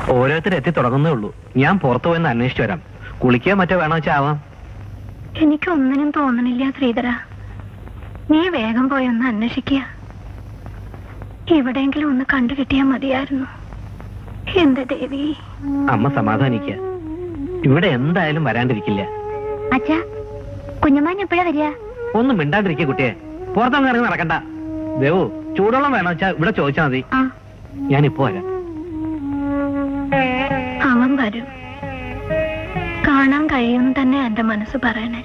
ഓരോരുത്തർ എത്തി തുടങ്ങുന്നേ ഉള്ളൂ ഞാൻ പുറത്തു പോയെന്ന് അന്വേഷിച്ചു വരാം കുളിക്കുകയോ മറ്റോ വേണോ വെച്ചാ ആവാം എനിക്കൊന്നിനും തോന്നണില്ല ശ്രീധര നീ വേഗം പോയി ഒന്ന് അന്വേഷിക്കുക എവിടെയെങ്കിലും ഒന്ന് കണ്ടു കിട്ടിയാൽ മതിയായിരുന്നു എന്റെ ദേവി അമ്മ സമാധാനിക്കുക ഇവിടെ എന്തായാലും വരാണ്ടിരിക്കില്ല അച്ഛാ കുഞ്ഞമ്മാൻ എപ്പോഴാ വരിക ഒന്നും മിണ്ടാണ്ടിരിക്കുക കുട്ടിയെ പുറത്തൊന്നും ഇറങ്ങി നടക്കണ്ട ദേവു ചൂടുവെള്ളം വേണോ വെച്ചാ ഇവിടെ ചോദിച്ചാൽ മതി ആ ഞാൻ ഇപ്പോ വരാം അവൻ വരും കാണാൻ കഴിയുമെന്ന് തന്നെ എന്റെ മനസ്സ് പറയണേ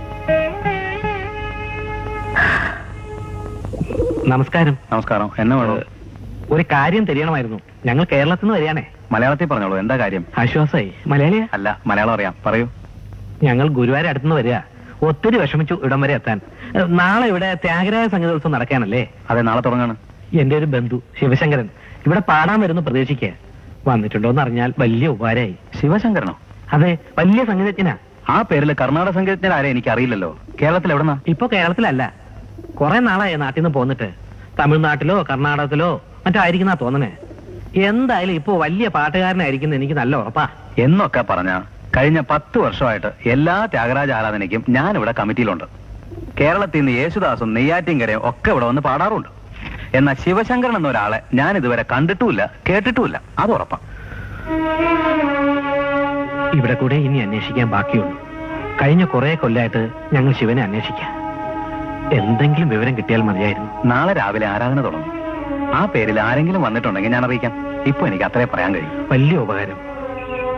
നമസ്കാരം നമസ്കാരം എന്നെ വേണോ ഏഹ്, ഒരു കാര്യം തെரியണമായിരുന്നു ഞങ്ങൾ കേരളത്തിൽ നിന്ന് വരികയാണേ മലയാളത്തിൽ പറഞ്ഞോളൂ എന്താ കാര്യം ആശ്വാസമായി മലയാളിയാ അല്ല മലയാളം അറിയാം പറയൂ ഞങ്ങൾ ഗുരുവായൂർ അടുത്തുനിന്ന് വരിക ഒത്തിരി വിഷമിച്ചു ഇടം വരെ എത്താൻ ഏഹ്, നാളെ ഇവിടെ ത്യാഗരായ സംഗീതോത്സവം നടക്കാനല്ലേ അതെ നാളെ തുടങ്ങാണ് എന്റെ ഒരു ബന്ധു ശിവശങ്കരൻ ഇവിടെ പാടാൻ വരുന്നു പ്രതീക്ഷിക്കുക വന്നിട്ടുണ്ടോ എന്ന് അറിഞ്ഞാൽ വലിയ ഉപകാരമായി ശിവശങ്കരനോ അതെ വലിയ സംഗീതജ്ഞനാ ആ പേരിൽ കർണാടക സംഗീതജ്ഞർ ആരെ എനിക്ക് അറിയില്ലല്ലോ കേരളത്തിൽ എവിടെന്നാ ഇപ്പൊ കേരളത്തിലല്ല കുറെ നാളായി നാട്ടിൽ നിന്ന് പോന്നിട്ട് തമിഴ്നാട്ടിലോ കർണാടകത്തിലോ മറ്റോ ആയിരിക്കുന്ന തോന്നണേ എന്തായാലും ഇപ്പൊ വലിയ പാട്ടുകാരനായിരിക്കുന്ന എനിക്ക് നല്ല ഉറപ്പാ എന്നൊക്കെ പറഞ്ഞ കഴിഞ്ഞ പത്ത് വർഷമായിട്ട് എല്ലാ ത്യാഗരാജ ആരാധനയ്ക്കും ഞാൻ ഇവിടെ കമ്മിറ്റിയിലുണ്ട് കേരളത്തിൽ നിന്ന് യേശുദാസും നെയ്യാറ്റിൻകരയും ഒക്കെ ഇവിടെ വന്ന് പാടാറുണ്ട് എന്നാൽ ശിവശങ്കരൻ എന്ന ഒരാളെ ഞാൻ ഇതുവരെ കണ്ടിട്ടുമില്ല കേട്ടിട്ടുമില്ല അത് ഉറപ്പാ ഇവിടെ കൂടെ ഇനി അന്വേഷിക്കാൻ ബാക്കിയുള്ളൂ കഴിഞ്ഞ കുറെ കൊല്ലായിട്ട് ഞങ്ങൾ ശിവനെ അന്വേഷിക്കാം എന്തെങ്കിലും വിവരം കിട്ടിയാൽ മതിയായിരുന്നു നാളെ രാവിലെ ആരാധന തുടങ്ങും ആ പേരിൽ ആരെങ്കിലും വന്നിട്ടുണ്ടെങ്കിൽ ഞാൻ അറിയിക്കാം ഇപ്പൊ എനിക്ക് അത്രേ പറയാൻ കഴിയും വലിയ ഉപകാരം